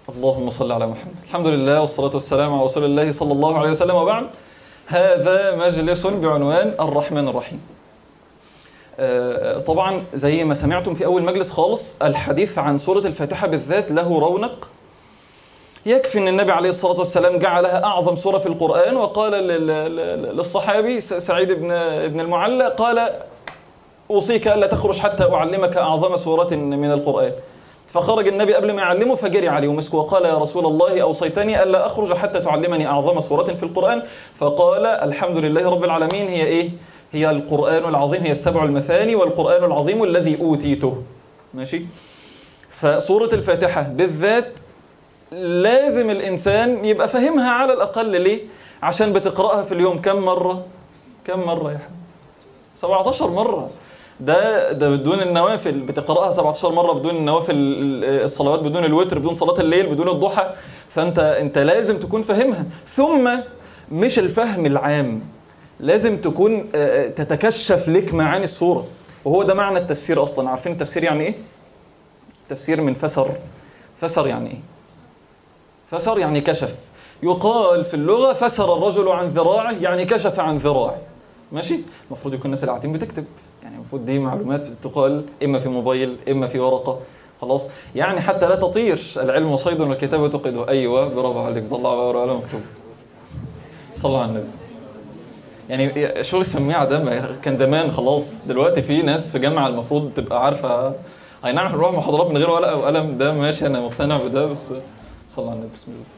اللهم صل على محمد الحمد لله والصلاة والسلام على رسول الله صلى الله عليه وسلم وبعد هذا مجلس بعنوان الرحمن الرحيم آه، طبعا زي ما سمعتم في أول مجلس خالص الحديث عن سورة الفاتحة بالذات له رونق يكفي أن النبي عليه الصلاة والسلام جعلها أعظم سورة في القرآن وقال لل- لل- للصحابي س- سعيد بن بن المعلى قال أوصيك ألا تخرج حتى أعلمك أعظم سورة من القرآن فخرج النبي قبل ما يعلمه فجري عليه ومسكه وقال يا رسول الله أوصيتني ألا أخرج حتى تعلمني أعظم سورة في القرآن فقال الحمد لله رب العالمين هي إيه؟ هي القرآن العظيم هي السبع المثاني والقرآن العظيم الذي أوتيته ماشي؟ فسورة الفاتحة بالذات لازم الإنسان يبقى فاهمها على الأقل ليه؟ عشان بتقرأها في اليوم كم مرة؟ كم مرة يا حبيبي؟ 17 مرة ده ده بدون النوافل بتقراها 17 مره بدون النوافل الصلوات بدون الوتر بدون صلاه الليل بدون الضحى فانت انت لازم تكون فاهمها ثم مش الفهم العام لازم تكون آه، تتكشف لك معاني الصوره وهو ده معنى التفسير اصلا عارفين التفسير يعني ايه تفسير من فسر فسر يعني ايه فسر يعني كشف يقال في اللغه فسر الرجل عن ذراعه يعني كشف عن ذراعه ماشي المفروض يكون الناس اللي قاعدين بتكتب يعني المفروض دي معلومات بتقال اما في موبايل اما في ورقه خلاص يعني حتى لا تطير العلم صيد والكتابه تقده ايوه برافو عليك طلع ورقه وقلم مكتوب صلى على النبي يعني شغل السماعه ده ما- كان زمان خلاص دلوقتي في ناس في جامعه المفروض تبقى عارفه اي نعم هنروح محاضرات من غير ورقه وقلم ده ماشي انا مقتنع بده بس صلى على النبي بسم الله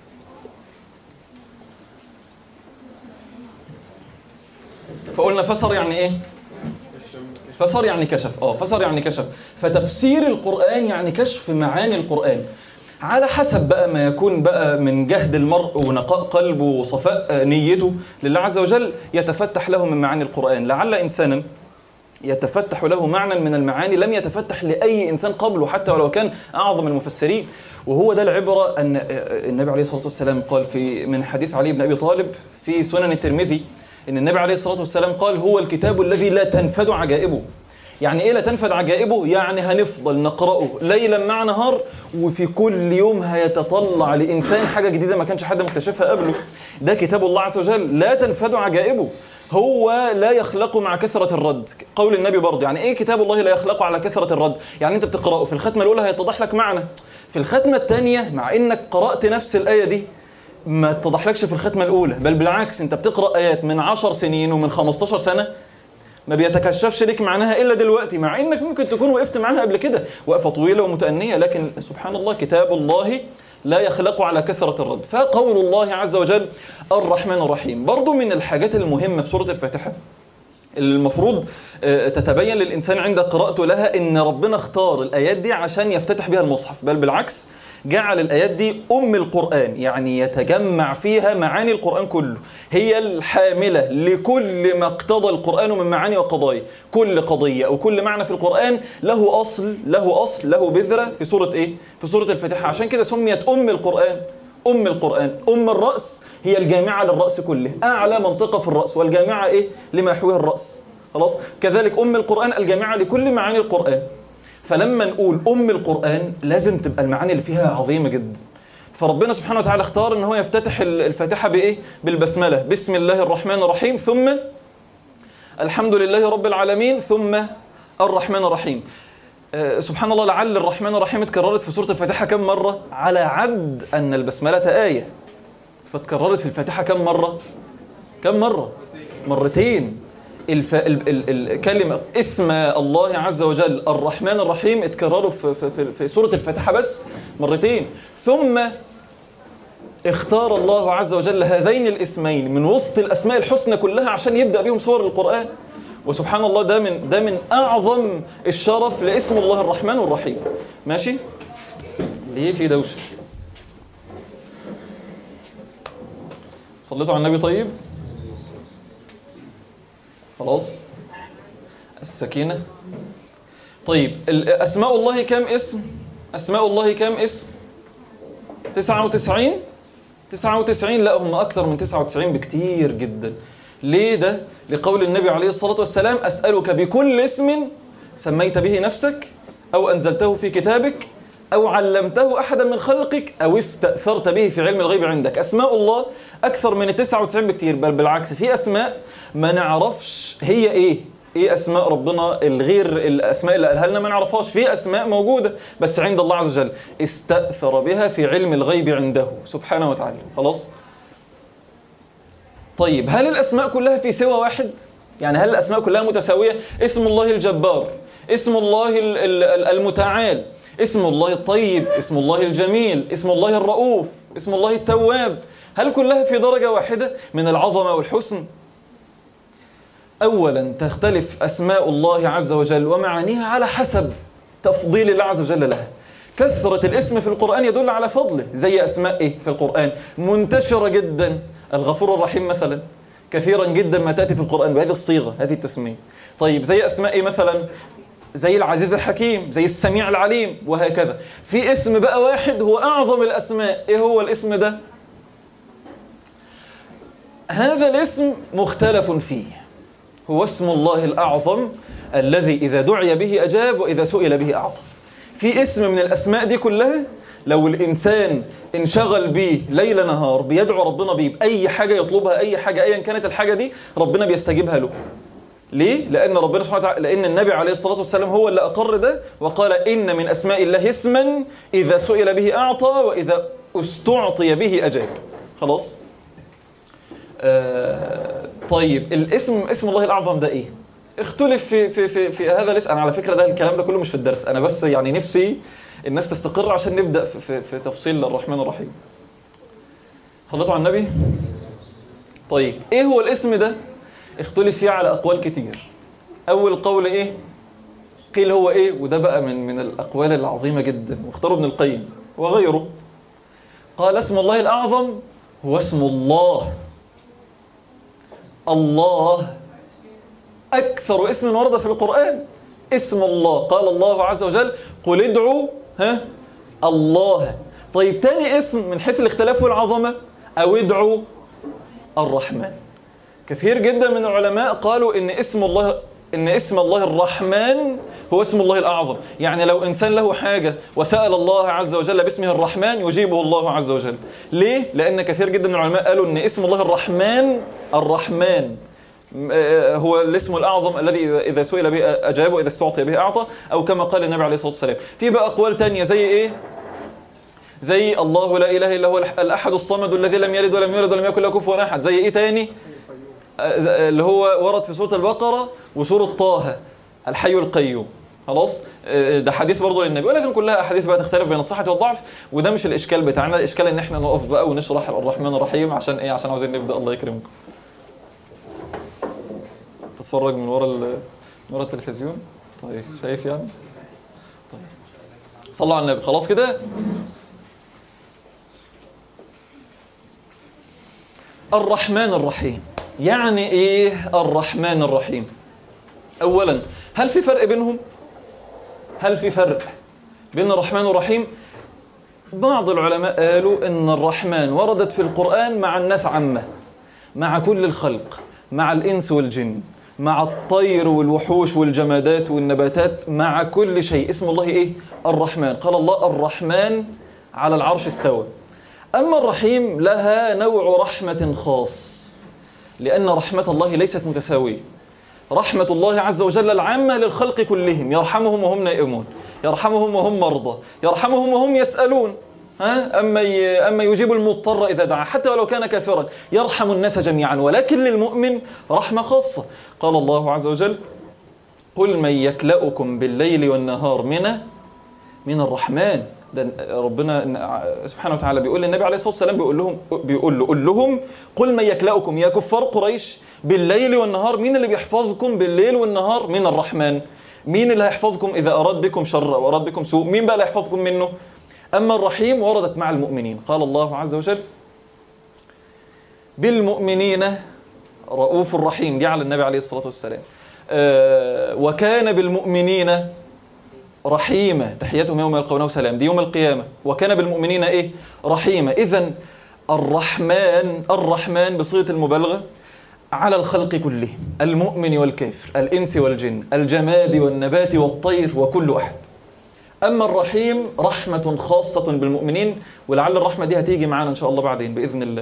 فقلنا فسر يعني ايه فسر يعني كشف اه فسر يعني كشف فتفسير القرآن يعني كشف معاني القرآن على حسب بقى ما يكون بقى من جهد المرء ونقاء قلبه وصفاء نيته لله عز وجل يتفتح له من معاني القرآن لعل إنسانا يتفتح له معنى من المعاني لم يتفتح لأي إنسان قبله حتى ولو كان أعظم المفسرين وهو ده العبرة أن النبي عليه الصلاة والسلام قال في من حديث علي بن أبي طالب في سنن الترمذي ان النبي عليه الصلاه والسلام قال هو الكتاب الذي لا تنفد عجائبه يعني ايه لا تنفد عجائبه يعني هنفضل نقراه ليلا مع نهار وفي كل يوم هيتطلع لانسان حاجه جديده ما كانش حد مكتشفها قبله ده كتاب الله عز وجل لا تنفد عجائبه هو لا يخلق مع كثرة الرد قول النبي برضه يعني ايه كتاب الله لا يخلق على كثرة الرد يعني انت بتقرأه في الختمة الأولى هيتضح لك معنى في الختمة الثانية مع انك قرأت نفس الآية دي ما اتضحلكش في الختمة الأولى بل بالعكس أنت بتقرأ آيات من 10 سنين ومن 15 سنة ما بيتكشفش لك معناها إلا دلوقتي مع إنك ممكن تكون وقفت معاها قبل كده وقفة طويلة ومتأنية لكن سبحان الله كتاب الله لا يخلق على كثرة الرد فقول الله عز وجل الرحمن الرحيم برضو من الحاجات المهمة في سورة الفاتحة المفروض آه، تتبين للإنسان عند قراءته لها إن ربنا اختار الآيات دي عشان يفتتح بها المصحف بل بالعكس جعل الآيات دي أم القرآن يعني يتجمع فيها معاني القرآن كله هي الحاملة لكل ما اقتضى القرآن من معاني وقضايا كل قضية أو كل معنى في القرآن له أصل له أصل له بذرة في سورة إيه؟ في سورة الفاتحة عشان كده سميت أم القرآن أم القرآن أم الرأس هي الجامعة للرأس كله أعلى منطقة في الرأس والجامعة إيه؟ لما يحويه الرأس خلاص كذلك أم القرآن الجامعة لكل معاني القرآن فلما نقول أم القرآن لازم تبقى المعاني اللي فيها عظيمة جدا فربنا سبحانه وتعالى اختار ان هو يفتتح الفاتحة بإيه؟ بالبسملة بسم الله الرحمن الرحيم ثم الحمد لله رب العالمين ثم الرحمن الرحيم آه، سبحان الله لعل الرحمن الرحيم اتكررت في سورة الفاتحة كم مرة على عد أن البسملة آية فاتكررت في الفاتحة كم مرة كم مرة مرتين الف... ال... ال... الكلمة اسم الله عز وجل الرحمن الرحيم اتكرروا في, في, في, في سورة الفاتحة بس مرتين ثم اختار الله عز وجل هذين الاسمين من وسط الاسماء الحسنى كلها عشان يبدا بيهم سور القران وسبحان الله ده من ده من اعظم الشرف لاسم الله الرحمن الرحيم ماشي ليه في دوشه صليتوا على النبي طيب خلاص السكينه طيب ال- اسماء الله كام اسم اسماء الله كام اسم 99 99 لا هم أكثر من 99 بكتير جدا ليه ده؟ لقول النبي عليه الصلاة والسلام أسألك بكل اسم سميت به نفسك أو أنزلته في كتابك أو علمته أحدا من خلقك أو استأثرت به في علم الغيب عندك أسماء الله أكثر من 99 بكتير بل بالعكس في أسماء ما نعرفش هي إيه ايه اسماء ربنا الغير الاسماء اللي قالها لنا ما نعرفهاش في اسماء موجوده بس عند الله عز وجل استاثر بها في علم الغيب عنده سبحانه وتعالى خلاص طيب هل الاسماء كلها في سوى واحد يعني هل الاسماء كلها متساويه اسم الله الجبار اسم الله المتعال اسم الله الطيب اسم الله الجميل اسم الله الرؤوف اسم الله التواب هل كلها في درجه واحده من العظمه والحسن اولا تختلف اسماء الله عز وجل ومعانيها على حسب تفضيل الله عز وجل لها كثرة الاسم في القرآن يدل على فضله زي أسماء إيه في القرآن منتشرة جدا الغفور الرحيم مثلا كثيرا جدا ما تأتي في القرآن بهذه الصيغة هذه التسمية طيب زي أسماء إيه مثلا زي العزيز الحكيم زي السميع العليم وهكذا في اسم بقى واحد هو أعظم الأسماء إيه هو الاسم ده هذا الاسم مختلف فيه هو اسم الله الأعظم الذي إذا دعي به أجاب وإذا سئل به أعطى في اسم من الأسماء دي كلها لو الإنسان انشغل بيه ليل نهار بيدعو ربنا بيه بأي حاجة يطلبها أي حاجة أيا كانت الحاجة دي ربنا بيستجيبها له ليه؟ لأن ربنا سبحانه وتعالى لأن النبي عليه الصلاة والسلام هو اللي أقر ده وقال إن من أسماء الله اسما إذا سئل به أعطى وإذا استعطي به أجاب خلاص؟ آه طيب الاسم اسم الله الأعظم ده إيه؟ اختلف في في في, في هذا الاسم أنا على فكرة ده الكلام ده كله مش في الدرس أنا بس يعني نفسي الناس تستقر عشان نبدأ في, في, في تفصيل الرحمن الرحيم صليتوا على النبي؟ طيب إيه هو الاسم ده؟ اختلف فيه على أقوال كتير أول قول إيه؟ قيل هو إيه؟ وده بقى من من الأقوال العظيمة جدا واختاروا ابن القيم وغيره قال اسم الله الأعظم هو اسم الله الله أكثر اسم ورد في القرآن اسم الله قال الله عز وجل قل ادعوا ها الله طيب تاني اسم من حيث الاختلاف والعظمة أو ادعوا الرحمن كثير جدا من العلماء قالوا ان اسم الله ان اسم الله الرحمن هو اسم الله الاعظم يعني لو انسان له حاجه وسال الله عز وجل باسمه الرحمن يجيبه الله عز وجل ليه لان كثير جدا من العلماء قالوا ان اسم الله الرحمن الرحمن هو الاسم الاعظم الذي اذا سئل به اجاب واذا استعطي به اعطى او كما قال النبي عليه الصلاه والسلام في بقى اقوال تانية زي ايه زي الله لا اله الا هو الاحد الصمد الذي لم يلد ولم يولد ولم يكن له كفوا احد زي ايه تاني اللي هو ورد في سورة البقرة وسورة طه الحي القيوم خلاص ده حديث برضه للنبي ولكن كلها احاديث بقى تختلف بين الصحه والضعف وده مش الاشكال بتاعنا الاشكال ان احنا نقف بقى ونشرح الرحمن الرحيم عشان ايه عشان عاوزين نبدا الله يكرمكم تتفرج من ورا من ورا التلفزيون طيب شايف يعني طيب صلوا على النبي خلاص كده الرحمن الرحيم يعني ايه الرحمن الرحيم اولا هل في فرق بينهم هل في فرق بين الرحمن والرحيم بعض العلماء قالوا ان الرحمن وردت في القران مع الناس عامه مع كل الخلق مع الانس والجن مع الطير والوحوش والجمادات والنباتات مع كل شيء اسم الله ايه الرحمن قال الله الرحمن على العرش استوى اما الرحيم لها نوع رحمه خاص لأن رحمة الله ليست متساوية رحمة الله عز وجل العامة للخلق كلهم يرحمهم وهم نائمون يرحمهم وهم مرضى يرحمهم وهم يسألون ها أما أما يجيب المضطر إذا دعا حتى ولو كان كافرا يرحم الناس جميعا ولكن للمؤمن رحمة خاصة قال الله عز وجل قل من يكلأكم بالليل والنهار من من الرحمن ده ربنا سبحانه وتعالى بيقول للنبي عليه الصلاه والسلام بيقول لهم بيقول له قل لهم قل من يكلأكم يا كفار قريش بالليل والنهار مين اللي بيحفظكم بالليل والنهار من الرحمن مين اللي هيحفظكم اذا اراد بكم شر او اراد بكم سوء مين بقى اللي هيحفظكم منه اما الرحيم وردت مع المؤمنين قال الله عز وجل بالمؤمنين رؤوف رحيم دي على النبي عليه الصلاه والسلام آه وكان بالمؤمنين رحيمة تحيتهم يوم يلقونه سلام دي يوم القيامة وكان بالمؤمنين إيه رحيمة إذا الرحمن الرحمن بصيغة المبالغة على الخلق كلهم المؤمن والكافر الإنس والجن الجماد والنبات والطير وكل أحد أما الرحيم رحمة خاصة بالمؤمنين ولعل الرحمة دي هتيجي معانا إن شاء الله بعدين بإذن الله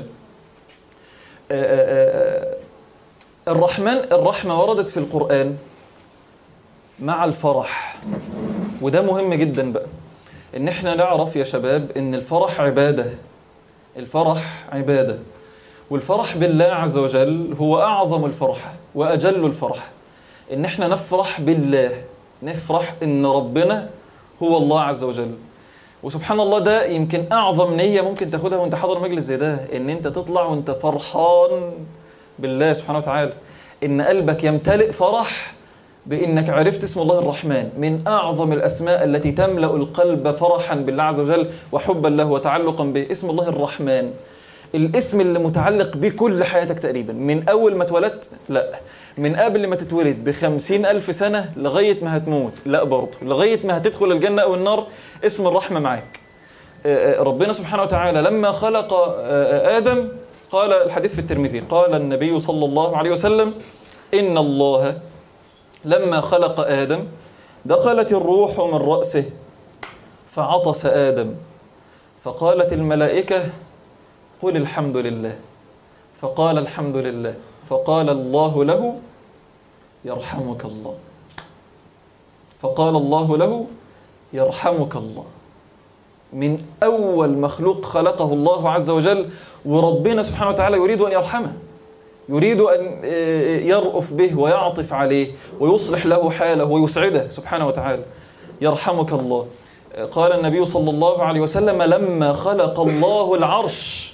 الرحمن الرحمة وردت في القرآن مع الفرح وده مهم جدا بقى ان احنا نعرف يا شباب ان الفرح عبادة الفرح عبادة والفرح بالله عز وجل هو اعظم الفرحة واجل الفرح ان احنا نفرح بالله نفرح ان ربنا هو الله عز وجل وسبحان الله ده يمكن اعظم نية ممكن تاخدها وانت حاضر مجلس زي ده ان انت تطلع وانت فرحان بالله سبحانه وتعالى ان قلبك يمتلئ فرح بانك عرفت اسم الله الرحمن من اعظم الاسماء التي تملا القلب فرحا بالله عز وجل وحبا له وتعلقا به اسم الله الرحمن الاسم اللي متعلق بيه كل حياتك تقريبا من اول ما اتولدت لا من قبل ما تتولد بخمسين ألف سنة لغاية ما هتموت لا برضه لغاية ما هتدخل الجنة أو النار اسم الرحمة معاك ربنا سبحانه وتعالى لما خلق آدم قال الحديث في الترمذي قال النبي صلى الله عليه وسلم إن الله لما خلق آدم دخلت الروح من رأسه فعطس آدم فقالت الملائكة قل الحمد لله فقال الحمد لله فقال الله له يرحمك الله فقال الله له يرحمك الله من أول مخلوق خلقه الله عز وجل وربنا سبحانه وتعالى يريد أن يرحمه يريد أن يرأف به ويعطف عليه ويصلح له حاله ويسعده سبحانه وتعالى يرحمك الله قال النبي صلى الله عليه وسلم لما خلق الله العرش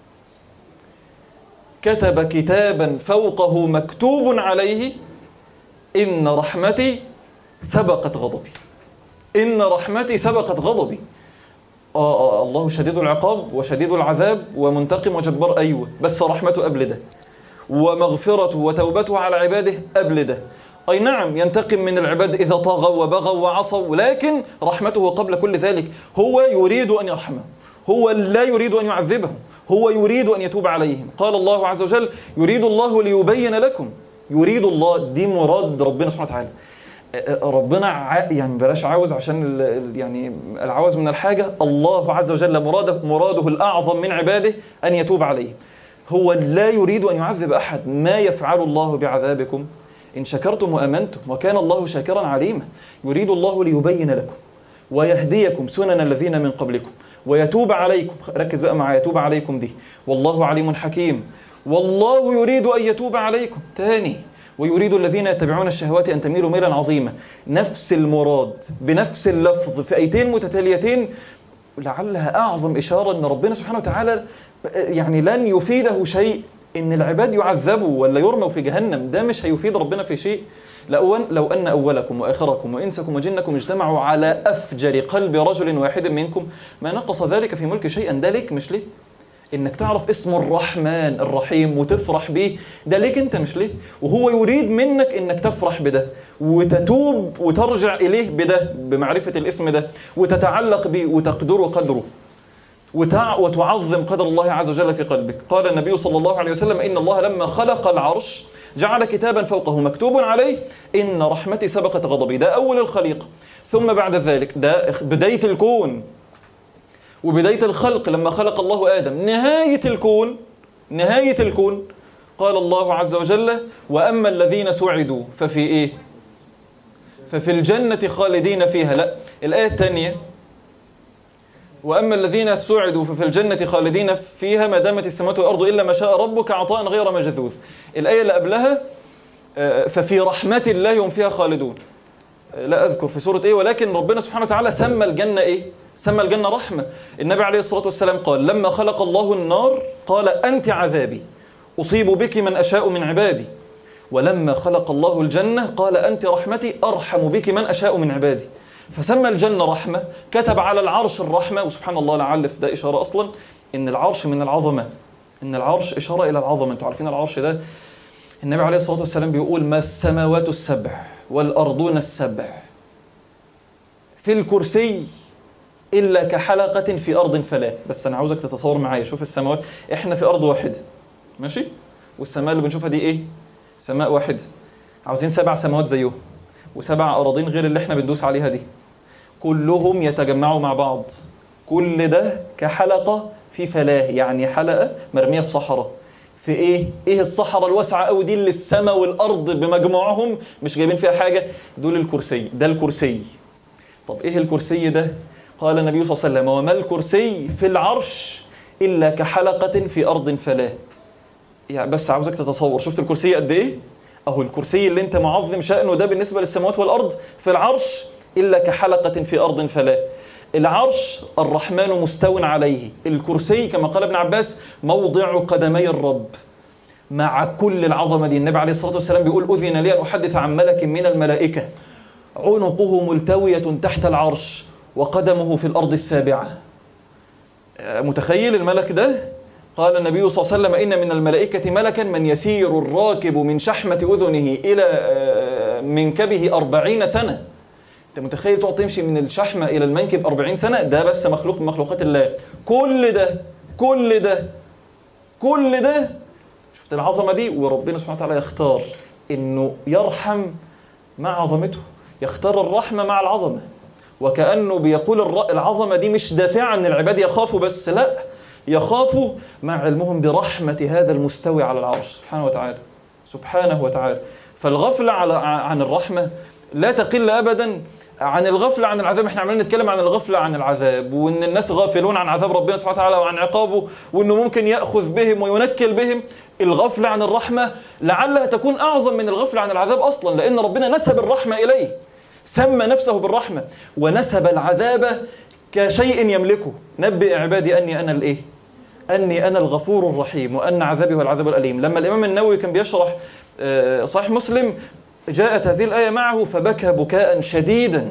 كتب كتابا فوقه مكتوب عليه إن رحمتي سبقت غضبي إن رحمتي سبقت غضبي آه, آه الله شديد العقاب وشديد العذاب ومنتقم وجبار أيوة بس رحمته قبل ده ومغفرته وتوبته على عباده قبل ده أي نعم ينتقم من العباد إذا طغوا وبغوا وعصوا ولكن رحمته قبل كل ذلك هو يريد أن يرحمهم هو لا يريد أن يعذبهم هو يريد أن يتوب عليهم قال الله عز وجل يريد الله ليبين لكم يريد الله دي مراد ربنا سبحانه وتعالى ربنا يعني بلاش عاوز عشان يعني العاوز من الحاجة الله عز وجل مراده مراده الأعظم من عباده أن يتوب عليهم هو لا يريد أن يعذب أحد ما يفعل الله بعذابكم إن شكرتم وأمنتم وكان الله شاكرا عليما يريد الله ليبين لكم ويهديكم سنن الذين من قبلكم ويتوب عليكم ركز بقى مع يتوب عليكم دي والله عليم حكيم والله يريد أن يتوب عليكم تاني ويريد الذين يتبعون الشهوات أن تميلوا ميلا عظيما نفس المراد بنفس اللفظ في أيتين متتاليتين لعلها أعظم إشارة أن ربنا سبحانه وتعالى يعني لن يفيده شيء ان العباد يعذبوا ولا يرموا في جهنم ده مش هيفيد ربنا في شيء لو أن, لو أن أولكم وآخركم وإنسكم وجنكم اجتمعوا على أفجر قلب رجل واحد منكم ما نقص ذلك في ملك شيئا ده ليك مش ليه انك تعرف اسم الرحمن الرحيم وتفرح بيه ده ليك انت مش ليه وهو يريد منك انك تفرح بده وتتوب وترجع اليه بده بمعرفه الاسم ده وتتعلق به وتقدره قدره وتع... وتعظم قدر الله عز وجل في قلبك قال النبي صلى الله عليه وسلم إن الله لما خلق العرش جعل كتابا فوقه مكتوب عليه إن رحمتي سبقت غضبي ده أول الخليقة ثم بعد ذلك ده بداية الكون وبداية الخلق لما خلق الله آدم نهاية الكون نهاية الكون قال الله عز وجل وأما الذين سعدوا ففي إيه ففي الجنة خالدين فيها لا الآية الثانية وأما الذين سعدوا ففي الجنة خالدين فيها ما دامت السماوات والأرض إلا ما شاء ربك عطاء غير مجذوذ الآية اللي قبلها ففي رحمة الله هم فيها خالدون لا أذكر في سورة إيه ولكن ربنا سبحانه وتعالى سمى الجنة إيه سمى الجنة رحمة النبي عليه الصلاة والسلام قال لما خلق الله النار قال أنت عذابي أصيب بك من أشاء من عبادي ولما خلق الله الجنة قال أنت رحمتي أرحم بك من أشاء من عبادي فسمى الجنة رحمة كتب على العرش الرحمة وسبحان الله لعل في ده إشارة أصلا إن العرش من العظمة إن العرش إشارة إلى العظمة أنتوا عارفين العرش ده النبي عليه الصلاة والسلام بيقول ما السماوات السبع والأرضون السبع في الكرسي إلا كحلقة في أرض فلا بس أنا عاوزك تتصور معايا شوف السماوات إحنا في أرض واحدة ماشي والسماء اللي بنشوفها دي إيه سماء واحدة عاوزين سبع سماوات زيهم وسبع أراضين غير اللي إحنا بندوس عليها دي كلهم يتجمعوا مع بعض كل ده كحلقة في فلاه يعني حلقة مرمية في صحراء في ايه؟ ايه الصحراء الواسعة قوي دي اللي السماء والارض بمجموعهم مش جايبين فيها حاجة دول الكرسي ده الكرسي طب ايه الكرسي ده؟ قال النبي صلى الله عليه وسلم وما الكرسي في العرش الا كحلقة في ارض فلاه يعني بس عاوزك تتصور شفت الكرسي قد ايه؟ اهو الكرسي اللي انت معظم شأنه ده بالنسبة للسماوات والارض في العرش الا كحلقة في ارض فلاه العرش الرحمن مستو عليه الكرسي كما قال ابن عباس موضع قدمي الرب مع كل العظمة دي النبي عليه الصلاة والسلام بيقول أذن لي أن أحدث عن ملك من الملائكة عنقه ملتوية تحت العرش وقدمه في الأرض السابعة متخيل الملك ده قال النبي صلى الله عليه وسلم إن من الملائكة ملكا من يسير الراكب من شحمة أذنه إلى منكبه أربعين سنة انت متخيل تقعد تمشي من الشحمه الى المنكب 40 سنه ده بس مخلوق من مخلوقات الله كل ده كل ده كل ده شفت العظمه دي وربنا سبحانه وتعالى يختار انه يرحم مع عظمته يختار الرحمه مع العظمه وكانه بيقول العظمه دي مش دافعه ان العباد يخافوا بس لا يخافوا مع علمهم برحمه هذا المستوي على العرش سبحانه وتعالى سبحانه وتعالى فالغفله على عن الرحمه لا تقل ابدا عن الغفلة عن العذاب احنا عمالين نتكلم عن الغفلة عن العذاب وان الناس غافلون عن عذاب ربنا سبحانه وتعالى وعن عقابه وانه ممكن يأخذ بهم وينكل بهم الغفلة عن الرحمة لعلها تكون اعظم من الغفلة عن العذاب اصلا لان ربنا نسب الرحمة اليه سمى نفسه بالرحمة ونسب العذاب كشيء يملكه نبئ عبادي اني انا الايه اني انا الغفور الرحيم وان عذابي هو العذاب الاليم لما الامام النووي كان بيشرح صحيح مسلم جاءت هذه الآية معه فبكى بكاء شديدا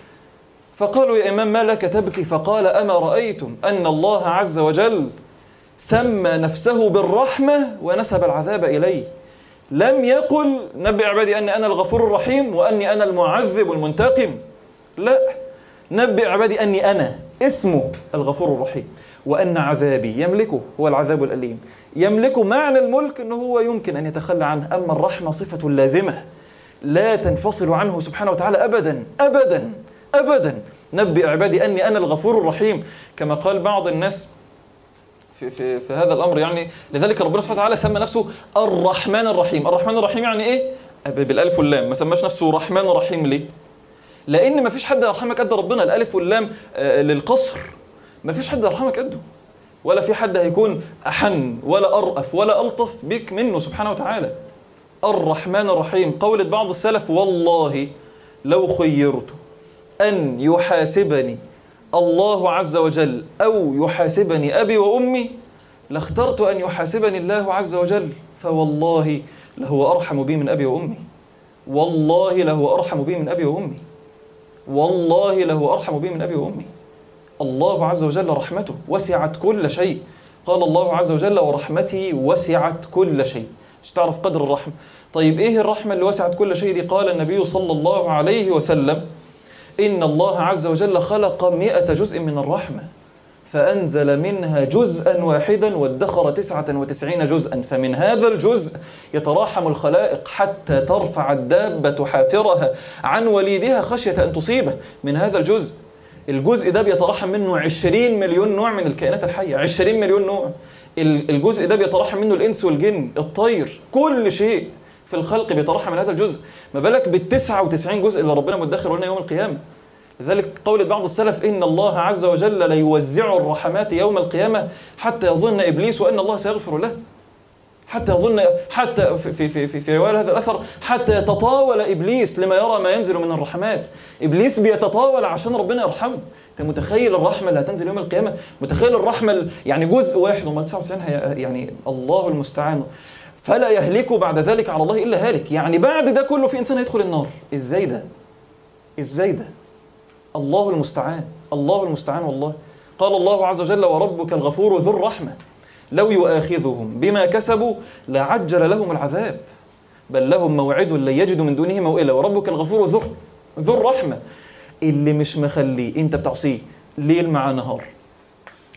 فقالوا يا إمام ما لك تبكي فقال أما رأيتم أن الله عز وجل سمى نفسه بالرحمة ونسب العذاب إليه لم يقل نبي عبادي أني أنا الغفور الرحيم وأني أنا المعذب المنتقم لا نبي عبادي أني أنا اسمه الغفور الرحيم وأن عذابي يملكه هو العذاب الأليم يملكه معنى الملك أنه هو يمكن أن يتخلى عنه أما الرحمة صفة لازمة لا تنفصل عنه سبحانه وتعالى ابدا ابدا ابدا نبئ عبادي اني انا الغفور الرحيم كما قال بعض الناس في, في, في هذا الامر يعني لذلك ربنا سبحانه وتعالى سمى نفسه الرحمن الرحيم الرحمن الرحيم يعني ايه بالالف واللام ما سماش نفسه رحمن رحيم ليه لان ما فيش حد يرحمك قد ربنا الالف واللام للقصر ما فيش حد يرحمك قده ولا في حد هيكون احن ولا ارأف ولا الطف بك منه سبحانه وتعالى الرحمن الرحيم قولة بعض السلف والله لو خيرت أن يحاسبني الله عز وجل أو يحاسبني أبي وأمي لاخترت أن يحاسبني الله عز وجل فوالله لهو أرحم بي من أبي وأمي والله لهو أرحم بي من أبي وأمي والله لهو أرحم بي من أبي وأمي الله عز وجل رحمته وسعت كل شيء قال الله عز وجل ورحمته وسعت كل شيء مش تعرف قدر الرحمة طيب ايه الرحمة اللي وسعت كل شيء دي قال النبي صلى الله عليه وسلم إن الله عز وجل خلق مئة جزء من الرحمة فأنزل منها جزءا واحدا وادخر تسعة وتسعين جزءا فمن هذا الجزء يتراحم الخلائق حتى ترفع الدابة حافرها عن وليدها خشية أن تصيبه من هذا الجزء الجزء ده بيتراحم منه عشرين مليون نوع من الكائنات الحية عشرين مليون نوع الجزء ده بيتراحم منه الإنس والجن الطير كل شيء في الخلق بيتراحم من هذا الجزء ما بالك بالتسعة وتسعين جزء اللي ربنا مدخر لنا يوم القيامة لذلك قول بعض السلف إن الله عز وجل ليوزع الرحمات يوم القيامة حتى يظن إبليس وأن الله سيغفر له حتى يظن حتى في في في في, في روايه هذا الاثر حتى يتطاول ابليس لما يرى ما ينزل من الرحمات ابليس بيتطاول عشان ربنا يرحمه انت متخيل الرحمه اللي هتنزل يوم القيامه متخيل الرحمه يعني جزء واحد وما 99 هي يعني الله المستعان فلا يهلك بعد ذلك على الله الا هالك يعني بعد ده كله في انسان هيدخل النار ازاي ده ازاي ده الله المستعان الله المستعان والله قال الله عز وجل وربك الغفور ذو الرحمه لو يؤاخذهم بما كسبوا لعجل لهم العذاب بل لهم موعد لن يجدوا من دونه موئلا وربك الغفور ذو ذو الرحمه اللي مش مخليه انت بتعصيه ليل مع نهار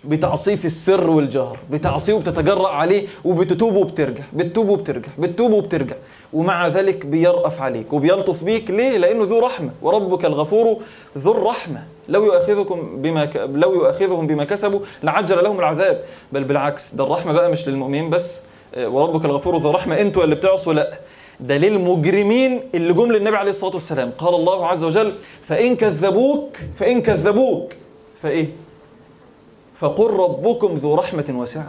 بتعصيه في السر والجهر بتعصيه وبتتجرأ عليه وبتتوب وبترجع بتتوب وبترجع بتتوب وبترجع ومع ذلك بيرأف عليك وبيلطف بيك ليه؟ لأنه ذو رحمة وربك الغفور ذو الرحمة لو يؤاخذكم بما ك... لو يؤاخذهم بما كسبوا لعجل لهم العذاب بل بالعكس ده الرحمة بقى مش للمؤمنين بس آه، وربك الغفور ذو الرحمة انتوا اللي بتعصوا لا ده للمجرمين اللي جم للنبي عليه الصلاة والسلام قال الله عز وجل فإن كذبوك فإن كذبوك فإيه؟ فقل ربكم ذو رحمة واسعة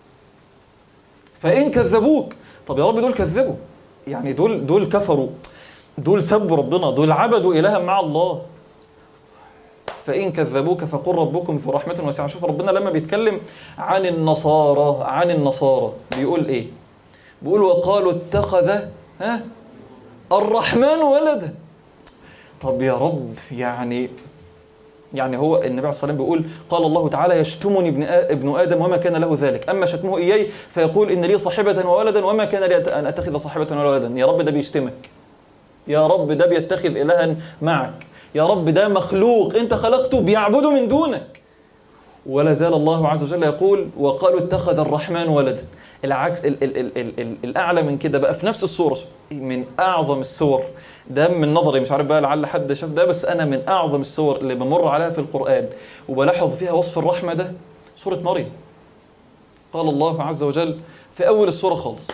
فإن كذبوك طب يا رب دول كذبوا يعني دول دول كفروا دول سبوا ربنا دول عبدوا إلها مع الله فإن كذبوك فقل ربكم ذو رحمة واسعة شوف ربنا لما بيتكلم عن النصارى عن النصارى بيقول إيه بيقول وقالوا اتخذ ها الرحمن ولدا طب يا رب يعني يعني هو النبي عليه الصلاه والسلام بيقول قال الله تعالى يشتمني ابن آ- ابن ادم وما كان له ذلك اما شتمه اياي فيقول ان لي صاحبه وولدا وما كان لي أت- ان اتخذ صاحبه ولا ولدا يا رب ده بيشتمك يا رب ده بيتخذ الها معك يا رب ده مخلوق انت خلقته بيعبده من دونك ولا زال الله عز وجل يقول وقالوا اتخذ الرحمن ولدا العكس ال ال ال ال ال الاعلى من كده بقى في نفس الصوره من اعظم الصور ده من نظري مش عارف بقى لعل حد شاف ده بس انا من اعظم الصور اللي بمر عليها في القران وبلاحظ فيها وصف الرحمه ده سوره مريم قال الله عز وجل في اول السوره خالص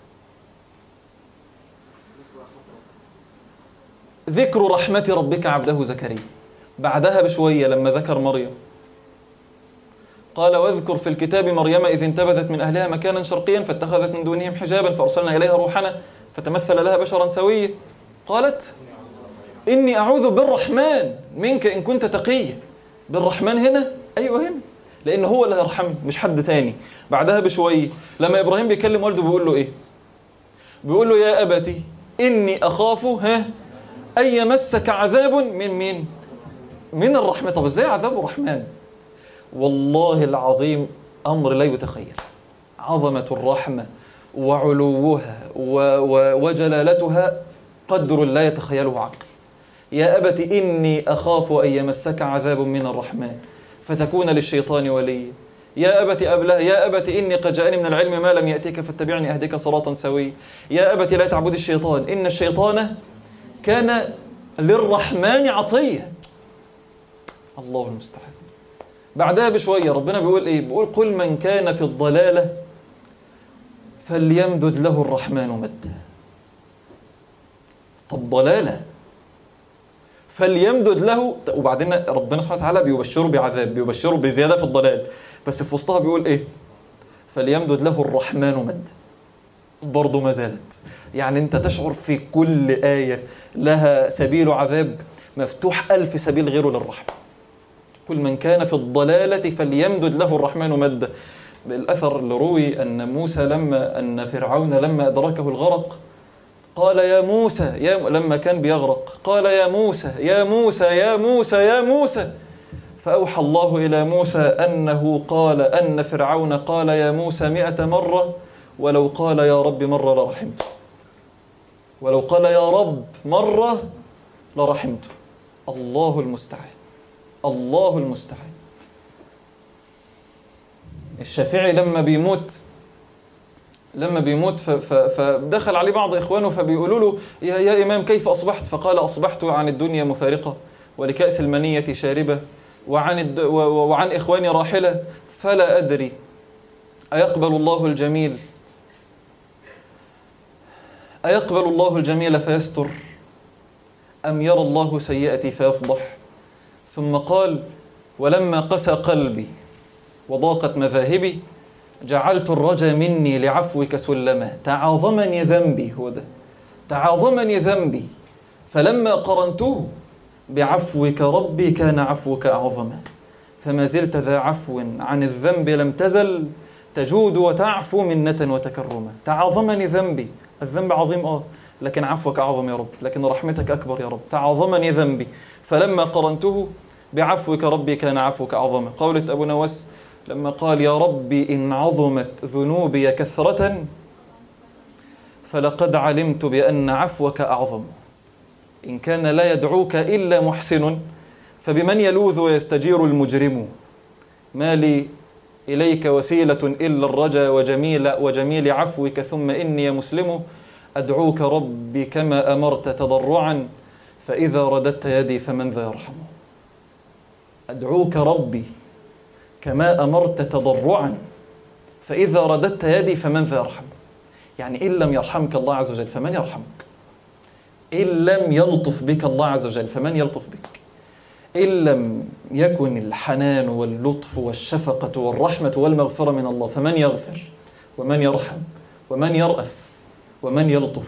ذكر رحمة ربك عبده زكريا بعدها بشوية لما ذكر مريم قال واذكر في الكتاب مريم إذ انتبذت من أهلها مكانا شرقيا فاتخذت من دونهم حجابا فأرسلنا إليها روحنا فتمثل لها بشرا سويا قالت إني أعوذ بالرحمن منك إن كنت تقيا بالرحمن هنا أيوة هنا لأن هو اللي هيرحمني مش حد تاني بعدها بشوية لما إبراهيم بيكلم والده بيقول له إيه بيقول له يا أبتي إني أخاف ها أن يمسك عذاب من مين من الرحمة طب إزاي عذاب الرحمن والله العظيم أمر لا يتخيل عظمة الرحمة وعلوها و و وجلالتها قدر لا يتخيله عقل يا أبت إني أخاف أن يمسك عذاب من الرحمن فتكون للشيطان وليا يا أبت أبله يا أبت إني قد جاءني من العلم ما لم يأتيك فاتبعني أهدك صراطا سويا يا أبت لا تعبد الشيطان إن الشيطان كان للرحمن عصيا الله المستعان بعدها بشوية ربنا بيقول إيه بيقول قل من كان في الضلالة فليمدد له الرحمن مدا طب ضلالة فليمدد له وبعدين ربنا سبحانه وتعالى بيبشره بعذاب بيبشره بزيادة في الضلال بس في وسطها بيقول إيه فليمدد له الرحمن مدا برضه ما زالت يعني أنت تشعر في كل آية لها سبيل عذاب مفتوح ألف سبيل غيره للرحمة كل من كان في الضلالة فليمدد له الرحمن مدا الأثر اللي روي أن موسى لما أن فرعون لما أدركه الغرق قال يا موسى يا لما كان بيغرق قال يا موسى يا موسى يا موسى يا موسى فأوحى الله إلى موسى أنه قال أن فرعون قال يا موسى مئة مرة ولو قال يا رب مرة لرحمته ولو قال يا رب مرة لرحمته الله المستعان الله المستعان الشافعي لما بيموت لما بيموت ف- ف- فدخل عليه بعض إخوانه فبيقولوا له يا, يا إمام كيف أصبحت فقال أصبحت عن الدنيا مفارقة ولكأس المنية شاربة وعن, الد و- و- وعن إخواني راحلة فلا أدري أيقبل الله الجميل أيقبل الله الجميل فيستر أم يرى الله سيئتي فيفضح ثم قال ولما قسى قلبي وضاقت مذاهبي جعلت الرجا مني لعفوك سلما تعاظمني ذنبي هو ده تعاظمني ذنبي فلما قرنته بعفوك ربي كان عفوك أعظما فما زلت ذا عفو عن الذنب لم تزل تجود وتعفو منة وتكرما تعاظمني ذنبي الذنب عظيم اه لكن عفوك أعظم يا رب لكن رحمتك أكبر يا رب تعاظمني ذنبي فلما قرنته بعفوك ربي كان عفوك أعظما قولة أبو نواس لما قال يا ربي إن عظمت ذنوبي كثرة فلقد علمت بأن عفوك أعظم إن كان لا يدعوك إلا محسن فبمن يلوذ ويستجير المجرم ما لي إليك وسيلة إلا الرجا وجميل وجميل عفوك ثم إني مسلم أدعوك ربي كما أمرت تضرعا فإذا رددت يدي فمن ذا يرحم أدعوك ربي كما أمرت تضرعا فإذا رددت يدي فمن ذا يرحم يعني إن لم يرحمك الله عز وجل فمن يرحمك إن لم يلطف بك الله عز وجل فمن يلطف بك إن لم يكن الحنان واللطف والشفقة والرحمة والمغفرة من الله فمن يغفر ومن يرحم ومن يرأف ومن يلطف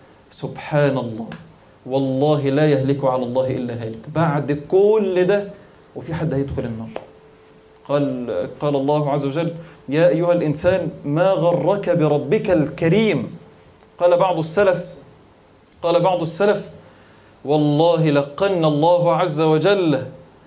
سبحان الله والله لا يهلك على الله إلا هالك بعد كل ده وفي حد هيدخل النار قال قال الله عز وجل يا أيها الإنسان ما غرك بربك الكريم قال بعض السلف قال بعض السلف والله لقن الله عز وجل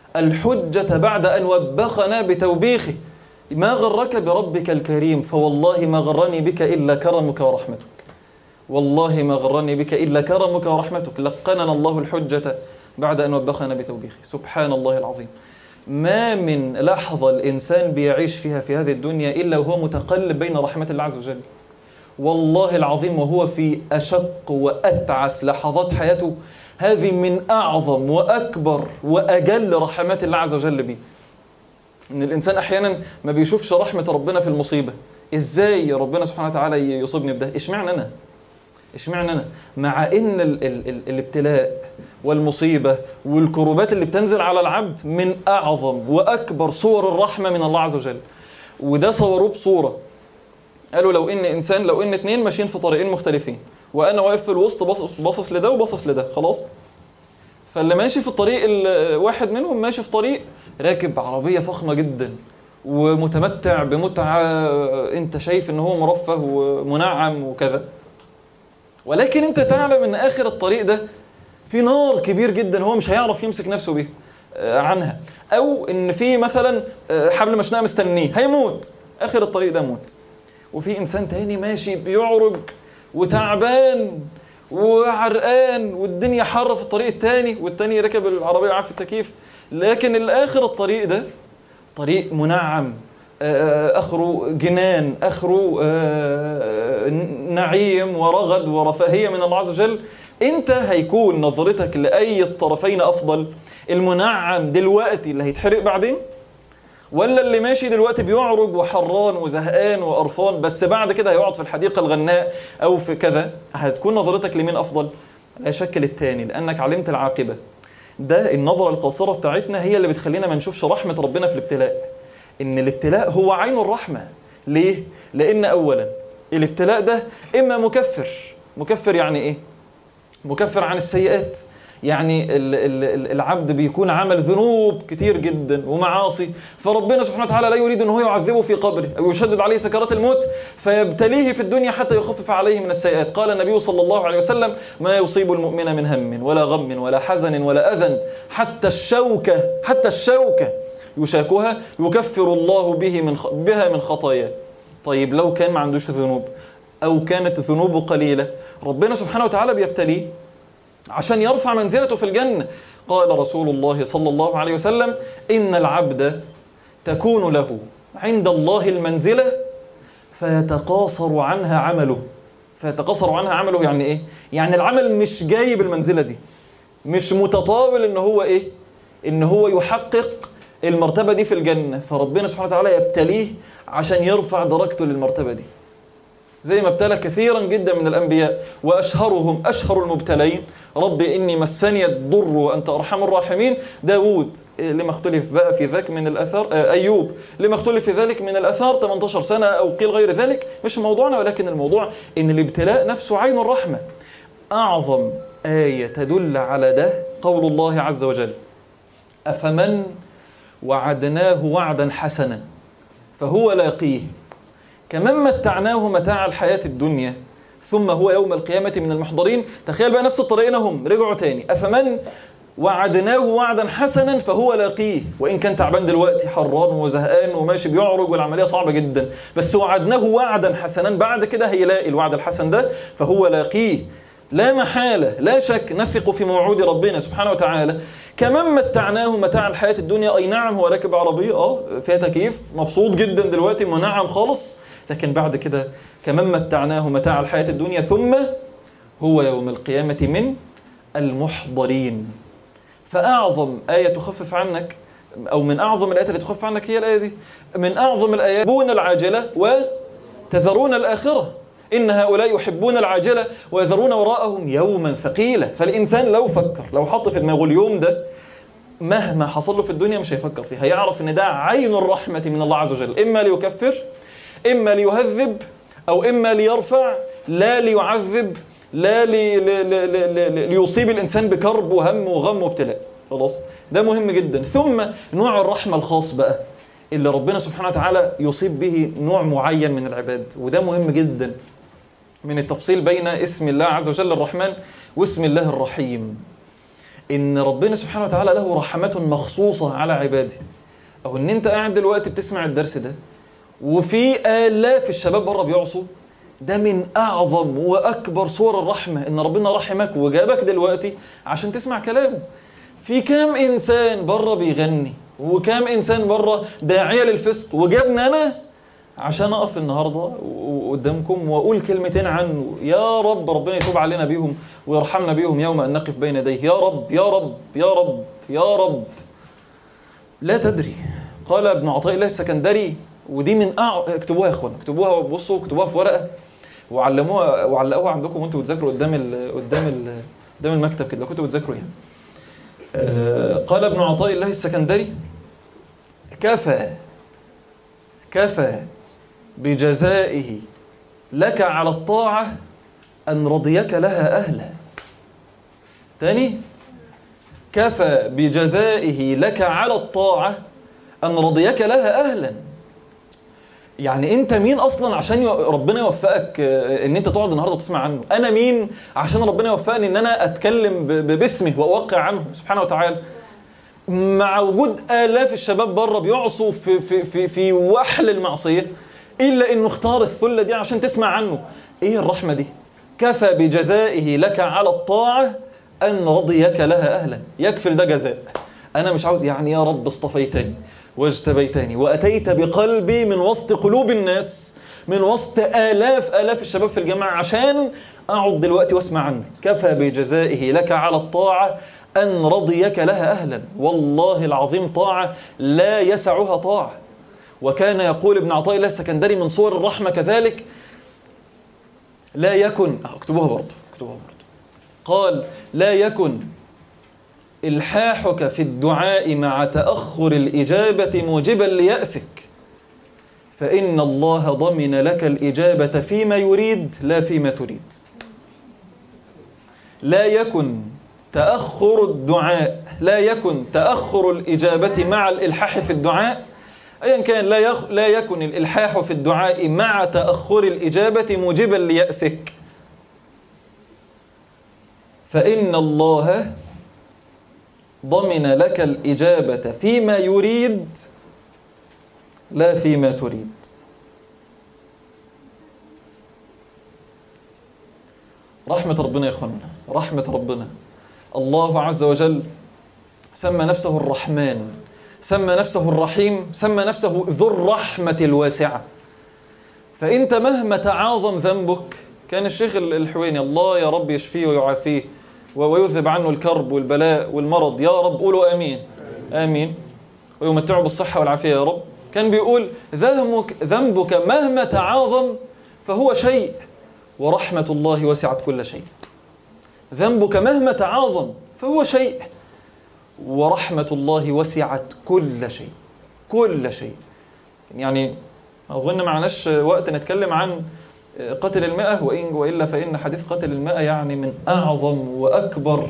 الحجة بعد أن وبخنا بتوبيخه ما غرك بربك الكريم فوالله ما غرني بك إلا كرمك ورحمتك والله ما غرني بك إلا كرمك ورحمتك لقننا الله الحجة بعد أن وبخنا بتوبيخه سبحان الله العظيم ما من لحظة الإنسان بيعيش فيها في هذه الدنيا إلا وهو متقلب بين رحمة الله عز وجل والله العظيم وهو في أشق وأتعس لحظات حياته هذه من أعظم وأكبر وأجل رحمات الله عز وجل به إن الإنسان أحيانا ما بيشوفش رحمة ربنا في المصيبة إزاي ربنا سبحانه وتعالى يصيبني بده إشمعنى أنا اشمعنى انا مع ان ال ال ال الابتلاء والمصيبه والكروبات اللي بتنزل على العبد من اعظم واكبر صور الرحمه من الله عز وجل وده صوروه بصوره قالوا لو ان انسان لو ان اتنين ماشيين في طريقين مختلفين وانا واقف في الوسط باصص باصص لده وباصص لده خلاص فاللي ماشي في الطريق ال- واحد منهم ماشي في طريق راكب عربيه فخمه جدا ومتمتع بمتعه انت شايف ان هو مرفه ومنعم وكذا ولكن انت تعلم ان اخر الطريق ده في نار كبير جدا هو مش هيعرف يمسك نفسه بيه آه، عنها او ان في مثلا آه، حبل مشنقه مستنيه هيموت اخر الطريق ده موت وفي انسان تاني ماشي بيعرج وتعبان وعرقان والدنيا حر في الطريق التاني والتاني ركب العربيه وقع في التكييف لكن الاخر الطريق ده طريق منعم آه، اخره جنان اخره آه، نعيم ورغد ورفاهيه من الله عز وجل انت هيكون نظرتك لاي الطرفين افضل المنعم دلوقتي اللي هيتحرق بعدين ولا اللي ماشي دلوقتي بيعرج وحران وزهقان وقرفان بس بعد كده هيقعد في الحديقه الغناء او في كذا هتكون نظرتك لمين افضل لا شك للتاني لانك علمت العاقبه ده النظره القاصره بتاعتنا هي اللي بتخلينا ما نشوفش رحمه ربنا في الابتلاء ان الابتلاء هو عين الرحمه ليه لان اولا الابتلاء ده اما مكفر مكفر يعني ايه مكفر عن السيئات يعني ال- ال- ال- العبد بيكون عمل ذنوب كتير جدا ومعاصي فربنا سبحانه وتعالى لا يريد ان هو يعذبه في قبره او يشدد عليه سكرات الموت فيبتليه في الدنيا حتى يخفف عليه من السيئات قال النبي صلى الله عليه وسلم ما يصيب المؤمن من هم ولا غم ولا حزن ولا اذى حتى الشوكه حتى الشوكه يشاكها يكفر الله به من خ- بها من خطاياه طيب لو كان ما عندوش ذنوب او كانت ذنوبه قليله ربنا سبحانه وتعالى بيبتليه عشان يرفع منزلته في الجنة قال رسول الله صلى الله عليه وسلم إن العبد تكون له عند الله المنزلة فيتقاصر عنها عمله فيتقاصر عنها عمله يعني إيه؟ يعني العمل مش جايب المنزلة دي مش متطاول إن هو إيه؟ إن هو يحقق المرتبة دي في الجنة فربنا سبحانه وتعالى يبتليه عشان يرفع درجته للمرتبة دي زي ما ابتلى كثيرا جدا من الانبياء واشهرهم اشهر المبتلين رب اني مسني الضر وانت ارحم الراحمين داوود لما اختلف بقى في ذاك من الاثار آه، ايوب لما اختلف في ذلك من الاثار 18 سنه او قيل غير ذلك مش موضوعنا ولكن الموضوع ان الابتلاء نفسه عين الرحمه اعظم ايه تدل على ده قول الله عز وجل افمن وعدناه وعدا حسنا فهو لاقيه كمن متعناه متاع الحياة الدنيا ثم هو يوم القيامة من المحضرين تخيل بقى نفس الطريقين هم رجعوا تاني أفمن وعدناه وعدا حسنا فهو لاقيه وإن كان تعبان دلوقتي حران وزهقان وماشي بيعرج والعملية صعبة جدا بس وعدناه وعدا حسنا بعد كده هيلاقي الوعد الحسن ده فهو لاقيه لا محالة لا شك نثق في موعود ربنا سبحانه وتعالى كمان متعناه متاع الحياه الدنيا اي نعم هو راكب عربيه اه فيها تكييف مبسوط جدا دلوقتي منعم خالص لكن بعد كده كمان متعناه متاع الحياه الدنيا ثم هو يوم القيامه من المحضرين فاعظم ايه تخفف عنك او من اعظم الايات اللي تخفف عنك هي الايه دي من اعظم الايات يحبون العاجله وتذرون الاخره ان هؤلاء يحبون العاجله ويذرون وراءهم يوما ثقيلا فالانسان لو فكر لو حط في دماغه اليوم ده مهما حصل له في الدنيا مش هيفكر فيه هيعرف ان ده عين الرحمه من الله عز وجل اما ليكفر اما ليهذب او اما ليرفع لا ليعذب لا لي لي لي لي لي ليصيب الانسان بكرب وهم وغم وابتلاء خلاص ده مهم جدا ثم نوع الرحمه الخاص بقى اللي ربنا سبحانه وتعالى يصيب به نوع معين من العباد وده مهم جدا من التفصيل بين اسم الله عز وجل الرحمن واسم الله الرحيم ان ربنا سبحانه وتعالى له رحمات مخصوصه على عباده او ان انت قاعد دلوقتي بتسمع الدرس ده وفي الاف الشباب بره بيعصوا ده من اعظم واكبر صور الرحمه ان ربنا رحمك وجابك دلوقتي عشان تسمع كلامه في كام انسان بره بيغني وكام انسان بره داعيه للفسق وجابني انا عشان اقف النهارده قدامكم واقول كلمتين عنه يا رب ربنا يتوب علينا بيهم ويرحمنا بيهم يوم ان نقف بين يديه يا رب يا رب يا رب يا رب لا تدري قال ابن عطاء الله السكندري ودي من أع... اكتبوها يا اخوان اكتبوها بصوا اكتبوها في ورقه وعلموها وعلقوها عندكم وانتوا بتذاكروا قدام ال... قدام ال... قدام المكتب كده لو كنتوا بتذاكروا يعني آه قال ابن عطاء الله السكندري كفى كفى بجزائه لك على الطاعة أن رضيك لها أهلا تاني كفى بجزائه لك على الطاعة أن رضيك لها أهلا يعني انت مين اصلا عشان ربنا يوفقك ان انت تقعد النهارده تسمع عنه انا مين عشان ربنا يوفقني ان انا اتكلم باسمه واوقع عنه سبحانه وتعالى مع وجود الاف الشباب بره بيعصوا في في في في وحل المعصيه الا انه اختار الثله دي عشان تسمع عنه ايه الرحمه دي كفى بجزائه لك على الطاعه ان رضيك لها اهلا يكفي ده جزاء انا مش عاوز يعني يا رب اصطفيتني واجتبيتني واتيت بقلبي من وسط قلوب الناس من وسط الاف الاف الشباب في الجامعه عشان اقعد دلوقتي واسمع عنه كفى بجزائه لك على الطاعه ان رضيك لها اهلا والله العظيم طاعه لا يسعها طاعه وكان يقول ابن عطاء الله السكندري من صور الرحمه كذلك لا يكن اكتبوها برضه اكتبوها برضه قال لا يكن الحاحك في الدعاء مع تاخر الاجابه موجبا لياسك فان الله ضمن لك الاجابه فيما يريد لا فيما تريد لا يكن تاخر الدعاء لا يكن تاخر الاجابه مع الالحاح في الدعاء ايا كان لا يخ... لا يكن الالحاح في الدعاء مع تاخر الاجابه موجبا لياسك فان الله ضمن لك الاجابه فيما يريد لا فيما تريد رحمه ربنا يا اخوانا رحمه ربنا الله عز وجل سمى نفسه الرحمن سمى نفسه الرحيم سمى نفسه ذو الرحمة الواسعة فأنت مهما تعاظم ذنبك كان الشيخ الحويني الله يا رب يشفيه ويعافيه ويذهب عنه الكرب والبلاء والمرض يا رب قولوا آمين آمين ويمتعه بالصحة والعافية يا رب كان بيقول ذنبك, ذنبك مهما تعاظم فهو شيء ورحمة الله وسعت كل شيء ذنبك مهما تعاظم فهو شيء ورحمة الله وسعت كل شيء كل شيء يعني أظن معناش وقت نتكلم عن قتل المئة وإن وإلا فإن حديث قتل المئة يعني من أعظم وأكبر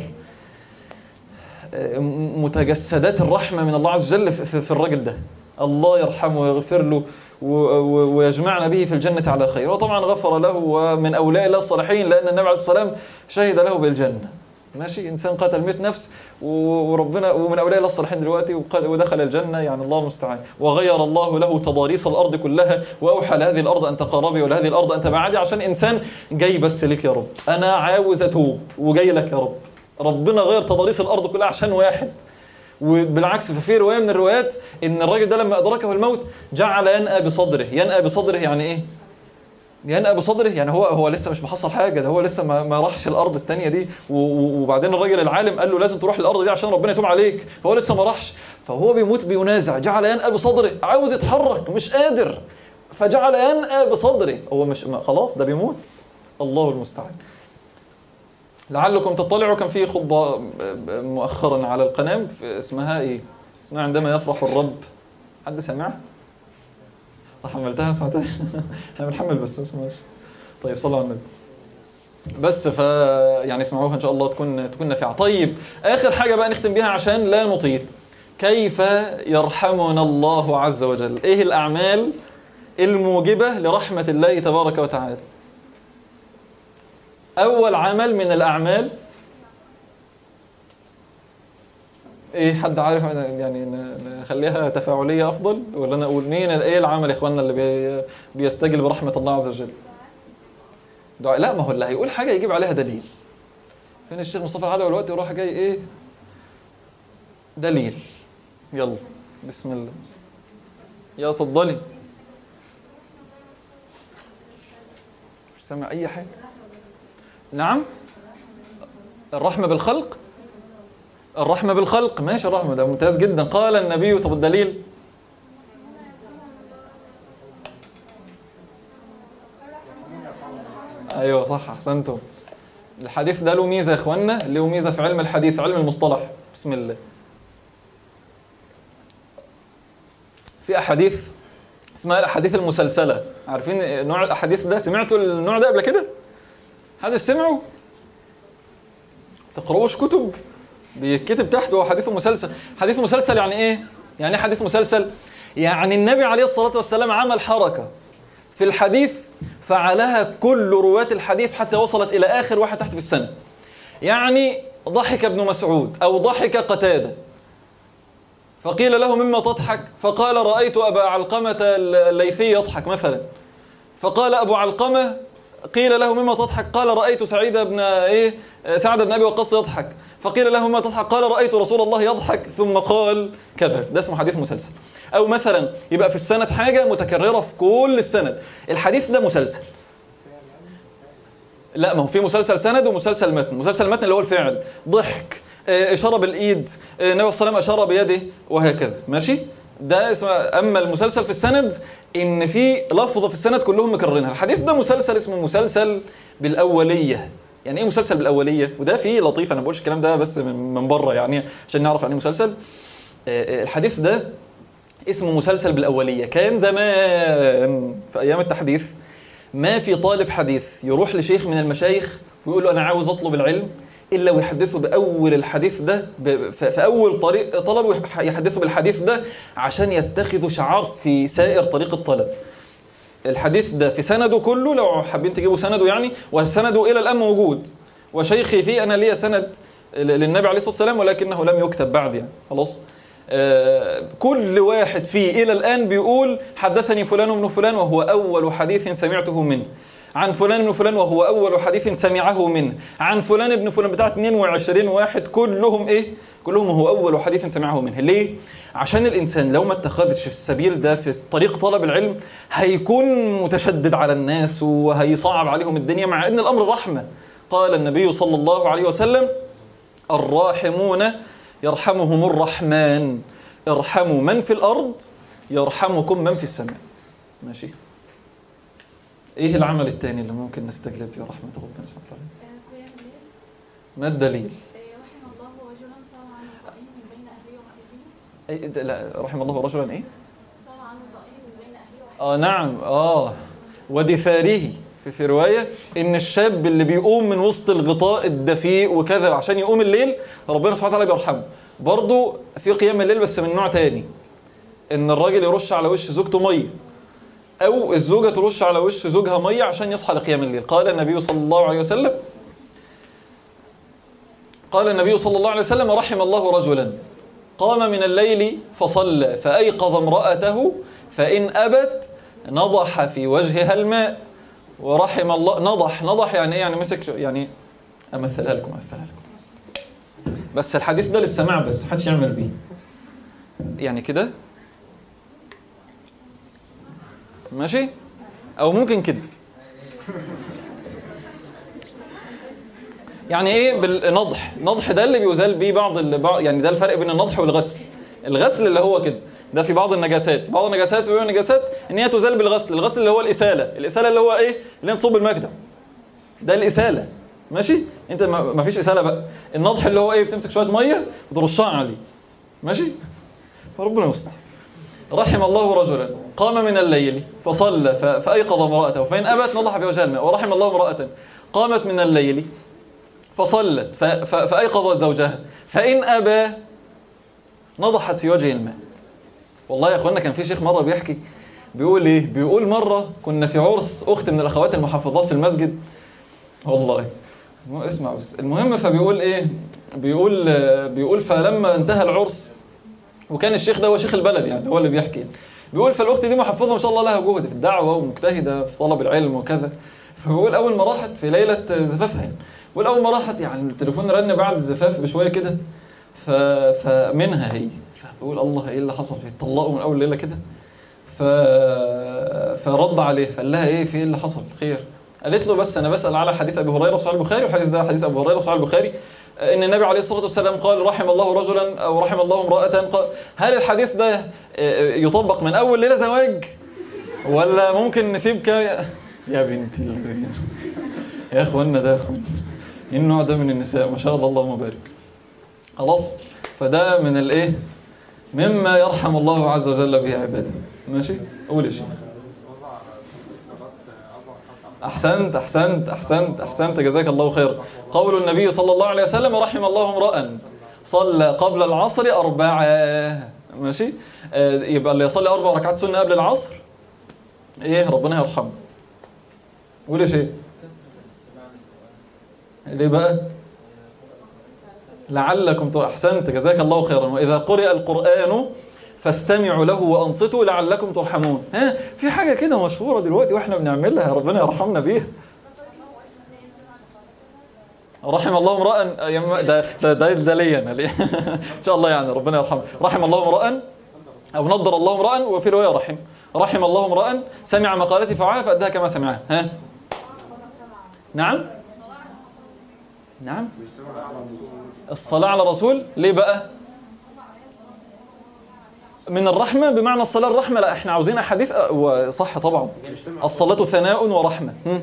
متجسدات الرحمة من الله عز وجل في الرجل ده الله يرحمه ويغفر له ويجمعنا به في الجنة على خير وطبعا غفر له ومن أولياء الله الصالحين لأن النبي عليه الصلاة والسلام شهد له بالجنة ماشي انسان قتل 100 نفس وربنا ومن اولياء الله الصالحين دلوقتي ودخل الجنه يعني الله المستعان وغير الله له تضاريس الارض كلها واوحى لهذه الارض ان تقربي ولهذه الارض ان تبعدي عشان انسان جاي بس لك يا رب انا عاوز اتوب وجاي لك يا رب ربنا غير تضاريس الارض كلها عشان واحد وبالعكس ففي روايه من الروايات ان الراجل ده لما ادركه الموت جعل ينأى بصدره ينأى بصدره يعني ايه ينأى بصدره يعني هو هو لسه مش محصل حاجه ده هو لسه ما, ما راحش الارض الثانيه دي و- و- وبعدين الراجل العالم قال له لازم تروح الارض دي عشان ربنا يتوب عليك فهو لسه ما راحش فهو بيموت بينازع جعل ينأى بصدره عاوز يتحرك مش قادر فجعل ينأى بصدره هو مش ما- خلاص ده بيموت الله المستعان لعلكم تطلعوا كان في خطبه مؤخرا على القناه في- اسمها ايه اسمها عندما يفرح الرب حد سمعها حملتها ما سمعتهاش احنا بنحمل بس ما اسمهاش طيب صلوا على النبي بس ف يعني اسمعوها ان شاء الله تكون تكون نافعه طيب اخر حاجه بقى نختم بيها عشان لا نطيل كيف يرحمنا الله عز وجل ايه الاعمال الموجبه لرحمه الله تبارك وتعالى اول عمل من الاعمال ايه حد عارف يعني ن- نخليها تفاعليه افضل ولا انا اقول مين ايه العمل يا اخواننا اللي بي بيستجل برحمه الله عز وجل دعاء لا ما هو اللي هيقول حاجه يجيب عليها دليل فين الشيخ مصطفى العدوي دلوقتي يروح جاي ايه دليل يلا بسم الله يا اتفضلي مش سامع اي حاجه نعم الرحمه بالخلق الرحمة بالخلق ماشي الرحمة ده ممتاز جدا قال النبي طب الدليل ايوه صح احسنتم الحديث ده له ميزة يا اخوانا له ميزة في علم الحديث علم المصطلح بسم الله في احاديث اسمها الاحاديث المسلسلة عارفين نوع الاحاديث ده سمعتوا النوع ده قبل كده حد سمعوا تقرؤوش كتب بيتكتب تحته حديث مسلسل حديث مسلسل يعني ايه يعني ايه حديث مسلسل يعني النبي عليه الصلاة والسلام عمل حركة في الحديث فعلها كل رواة الحديث حتى وصلت إلى آخر واحد تحت في السنة يعني ضحك ابن مسعود أو ضحك قتادة فقيل له مما تضحك فقال رأيت أبا علقمة الليثي يضحك مثلا فقال أبو علقمة قيل له مما تضحك قال رأيت سعيد بن إيه سعد بن أبي وقاص يضحك فقيل له مما تضحك قال رأيت رسول الله يضحك ثم قال كذا ده اسمه حديث مسلسل أو مثلا يبقى في السند حاجة متكررة في كل السند الحديث ده مسلسل لا ما هو في مسلسل سند ومسلسل متن مسلسل متن اللي هو الفعل ضحك آه، إشارة بالإيد آه، النبي صلى الله عليه وسلم أشار بيده وهكذا ماشي ده اسمه أما المسلسل في السند إن في لفظة في السند كلهم مكررينها الحديث ده مسلسل اسمه مسلسل بالأولية يعني ايه مسلسل بالاوليه وده فيه لطيف انا ما بقولش الكلام ده بس من من بره يعني عشان نعرف يعني ايه مسلسل آه، آه، الحديث ده اسمه مسلسل بالاوليه كان زمان في ايام التحديث ما في طالب حديث يروح لشيخ من المشايخ ويقول له انا عاوز اطلب العلم الا ويحدثه باول الحديث ده ب- ف- في اول طريق طلبه يح- يحدثه بالحديث ده عشان يتخذوا شعار في سائر طريق الطلب الحديث ده في سنده كله لو حابين تجيبوا سنده يعني وسنده الى الان موجود وشيخي فيه انا ليا سند للنبي عليه الصلاه والسلام ولكنه لم يكتب بعد يعني خلاص آه، كل واحد فيه الى الان بيقول حدثني فلان بن فلان وهو اول حديث سمعته منه عن فلان بن فلان وهو اول حديث سمعه منه عن فلان بن فلان بتاع 22 واحد كلهم ايه كلهم هو اول حديث سمعه منه ليه عشان الانسان لو ما اتخذش السبيل ده في طريق طلب العلم هيكون متشدد على الناس وهيصعب عليهم الدنيا مع ان الامر رحمه قال النبي صلى الله عليه وسلم الراحمون يرحمهم الرحمن ارحموا من في الارض يرحمكم من في السماء ماشي ايه العمل الثاني اللي ممكن نستجلب به رحمه ربنا سبحانه وتعالى قيام الليل ما الدليل رحم الله رجلا صار عنه ضئيل من بين اهله ومالته أي ده- لا رحم الله رجلا ايه صار عنه ضئيل من بين اهله اه نعم اه ودثاره في, في روايه ان الشاب اللي بيقوم من وسط الغطاء الدفيء وكذا عشان يقوم الليل ربنا سبحانه وتعالى بيرحمه برضه في قيام الليل بس من نوع تاني ان الراجل يرش على وش زوجته ميه او الزوجه ترش على وش زوجها ميه عشان يصحى لقيام الليل قال النبي صلى الله عليه وسلم قال النبي صلى الله عليه وسلم رحم الله رجلا قام من الليل فصلى فأيقظ امرأته فإن أبت نضح في وجهها الماء ورحم الله نضح نضح يعني ايه يعني مسك شو- يعني امثلها لكم امثلها لكم بس الحديث ده للسماع بس محدش يعمل بيه يعني كده ماشي او ممكن كده يعني ايه بالنضح نضح ده اللي بيزال بيه بعض ال- بعض- يعني ده الفرق بين النضح والغسل الغسل اللي هو كده ده في بعض النجاسات بعض النجاسات بيقولوا النجاسات ان هي تزال بالغسل الغسل اللي هو الاساله الاساله اللي هو ايه اللي انت تصب المكتب ده الاساله ماشي انت ما ما فيش اساله بقى النضح اللي هو ايه بتمسك شويه ميه وترشها عليه ماشي فربنا يستر رحم الله رجلا قام من الليل فصلى ف- فأيقظ امرأته فإن أبت نضح بوجهها الماء ورحم الله امرأة قامت من الليل فصلت ف- ف- فأيقظت زوجها فإن أبى نضحت في وجه الماء والله يا اخوانا كان في شيخ مره بيحكي بيقول ايه بيقول مره كنا في عرس اخت من الاخوات المحافظات في المسجد والله مو اسمع بس المهم فبيقول ايه بيقول آه، بيقول فلما انتهى العرس وكان الشيخ ده هو شيخ البلد يعني هو اللي بيحكي يعني. بيقول فالاخت دي محفظه ما شاء الله لها جهد في الدعوه ومجتهده في طلب العلم وكذا فبيقول اول ما راحت في ليله زفافها يعني بيقول اول ما راحت يعني التليفون رن بعد الزفاف بشويه كده ف... فمنها هي فبقول الله ايه اللي حصل اتطلقوا من اول ليله كده ف... فرد عليه فقال لها ايه في ايه اللي حصل خير قالت له بس انا بسال على حديث ابي هريره في صحيح البخاري والحديث ده حديث ابي هريره في صحيح البخاري ان النبي عليه الصلاه والسلام قال رحم الله رجلا او رحم الله امراه قال هل الحديث ده يطبق من اول ليله زواج ولا ممكن نسيب ك يا بنت الذين يا اخوانا ده يا اخوانا إيه النوع ده من النساء ما شاء الله اللهم بارك خلاص فده من الايه مما يرحم الله عز وجل به عباده ماشي قول يا شيخ احسنت احسنت احسنت احسنت جزاك الله خيرا قول النبي صلى الله عليه وسلم رحم الله امرا صلى قبل العصر أربعة ماشي آه، يبقى اللي يصلي أربع ركعات سنة قبل العصر إيه ربنا يرحمه قول يا شيخ ليه بقى لعلكم ت- أحسنت جزاك الله خيرا وإذا قرئ القرآن فاستمعوا له وأنصتوا لعلكم ترحمون ها في حاجة كده مشهورة دلوقتي وإحنا بنعملها ربنا يرحمنا بيها رحم الله امرأ يم- ده ده ده, ده ليا أنا ليه؟ ان شاء الله يعني ربنا يرحمه رحم الله امرأ او نضر الله امرأ وفي روايه رحم رحم الله امرأ سمع مقالتي فوعاها فاداها كما سمعها ها نعم نعم الصلاة على الرسول ليه بقى من الرحمة بمعنى الصلاة الرحمة لا احنا عاوزين احاديث أه، وصح طبعا الصلاة ثناء ورحمة هم؟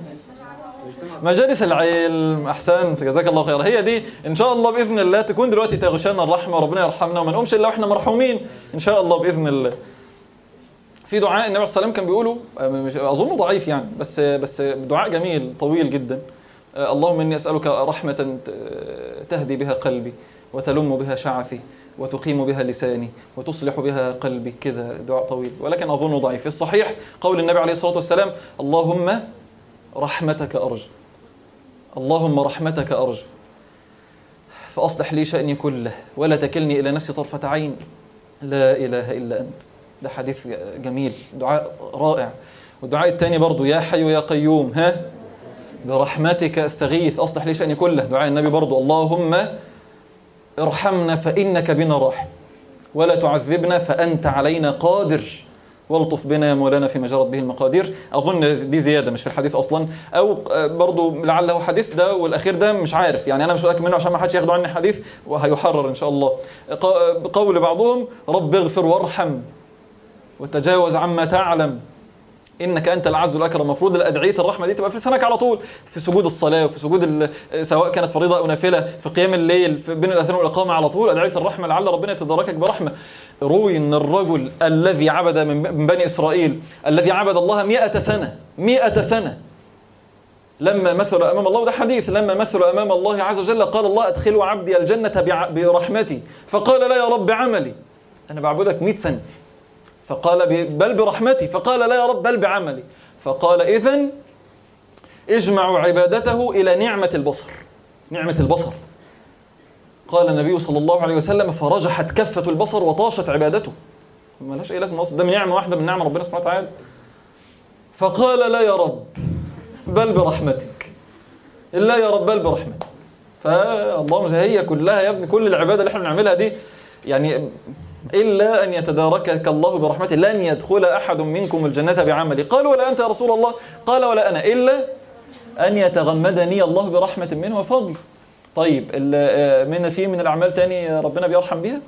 مجالس العلم احسنت جزاك الله خير هي دي ان شاء الله باذن الله تكون دلوقتي تغشانا الرحمه وربنا يرحمنا وما نقومش الا واحنا مرحومين ان شاء الله باذن الله في دعاء النبي عليه الصلاه والسلام كان بيقوله آه، مش اظنه ضعيف يعني بس بس دعاء جميل طويل جدا آه، اللهم اني اسالك رحمه ت- تهدي بها قلبي وتلم بها شعثي وتقيم بها لساني وتصلح بها قلبي كذا دعاء طويل ولكن اظنه ضعيف الصحيح قول النبي عليه الصلاه والسلام اللهم رحمتك ارجو اللهم رحمتك أرجو فأصلح لي شأني كله ولا تكلني إلى نفسي طرفة عين لا إله إلا أنت ده حديث جميل دعاء رائع والدعاء الثاني برضو يا حي يا قيوم ها برحمتك استغيث أصلح لي شأني كله دعاء النبي برضو اللهم ارحمنا فإنك بنا راحم ولا تعذبنا فأنت علينا قادر والطف بنا يا مولانا فيما جرت به المقادير اظن دي زياده مش في الحديث اصلا او آه، برضو لعله حديث ده والاخير ده مش عارف يعني انا مش متاكد منه عشان ما حدش ياخده عني حديث وهيحرر ان شاء الله ق- قول بعضهم رب اغفر وارحم وتجاوز عما تعلم انك انت العز الاكرم المفروض الادعيه الرحمه دي تبقى في لسانك على طول في سجود الصلاه وفي سجود ال- سواء كانت فريضه او نافله في قيام الليل في بين الاذان والاقامه على طول ادعيه الرحمه لعل ربنا يتداركك برحمه روي ان الرجل الذي عبد من من بني اسرائيل الذي عبد الله مئة سنه مئة سنه لما مثل امام الله وده حديث لما مثل امام الله عز وجل قال الله ادخلوا عبدي الجنه بع- برحمتي فقال لا يا رب عملي انا بعبدك 100 سنه فقال ب- بل برحمتي فقال لا يا رب بل بعملي فقال إذا اجمعوا عبادته إلى نعمة البصر نعمة البصر قال النبي صلى الله عليه وسلم فرجحت كفة البصر وطاشت عبادته ما لهاش أي لازمة أصلا ده من نعمة واحدة من نعم ربنا سبحانه وتعالى فقال لا يا رب بل برحمتك لا يا رب بل برحمتك فاللهم هي كلها يا ابني كل العبادة اللي احنا بنعملها دي يعني إلا أن يتداركك الله برحمته لن يدخل أحد منكم الجنة بعمله قال ولا أنت يا رسول الله قال ولا أنا إلا أن يتغمدني الله برحمة منه وفضل طيب ال- آه، من في من الأعمال تاني ربنا بيرحم بيها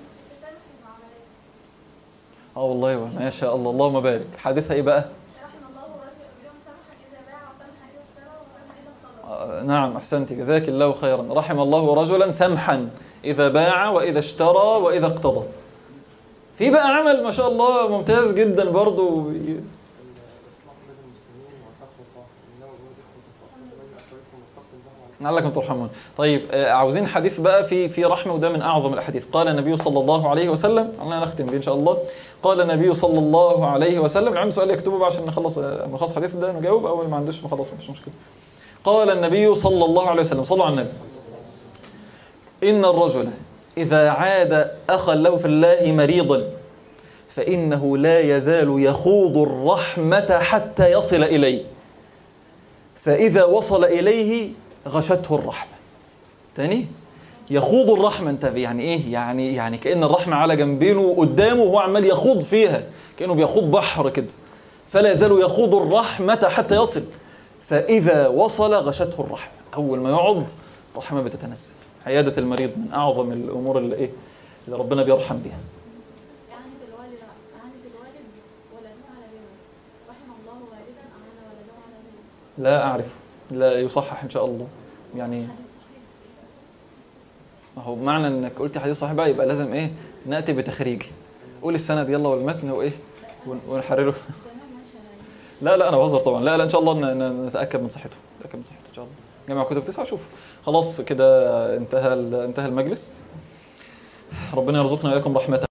اه والله ما شاء الله اللهم بارك حادثها ايه بقى رحم الله رجل اليوم سمحا اذا باع وسمحا اذا اشترى وسمحا اذا اقتضى آه، نعم احسنت جزاك الله خيرا رحم الله رجلا سمحا اذا باع واذا اشترى واذا اقتضى في بقى عمل ما شاء الله ممتاز جدا برضو الإصلاح بين المسلمين وتقوى الله إنه هو إخوة الله بين أخويكم واتقوا الله وعلى لعلكم ترحمون طيب آه، عاوزين حديث بقى في في رحمه وده من اعظم الاحاديث قال النبي صلى الله عليه وسلم خلينا نختم بيه ان شاء الله قال النبي صلى الله عليه وسلم اللي عنده سؤال يكتبه بقى عشان نخلص آه، نخلص الحديث ده نجاوب او اللي ما عندوش خلاص مش مشكله قال النبي صلى الله عليه وسلم صلوا على النبي إن الرجل إذا عاد أخا له في الله مريضا فإنه لا يزال يخوض الرحمة حتى يصل إليه فإذا وصل إليه غشته الرحمة تاني يخوض الرحمة انت يعني ايه يعني يعني كأن الرحمة على جنبينه وقدامه وهو عمال يخوض فيها كأنه بيخوض بحر كده فلا يزال يخوض الرحمة حتى يصل فإذا وصل غشته الرحمة أول ما يقعد الرحمة بتتنزل عيادة المريض من أعظم الأمور اللي إيه اللي ربنا بيرحم بيها يعني بالوالد يعني بالوالد ولده على بره رحم الله والدا اعان ولده على بره لا أعرف لا يصحح إن شاء الله يعني حديث صحيح ما هو معنى إنك قلت حديث صحيح بقى يبقى لازم إيه نأتي بتخريجه قول السند يلا والمتن وإيه ون- ونحرره تمام ماشي يعني لا لا انا بهزر طبعا لا لا ان شاء الله ن- ن- نتاكد من صحته نتاكد من صحته ان شاء الله جامع كتب تسعه شوف خلاص كده انتهى ال- انتهى المجلس ربنا يرزقنا واياكم رحمته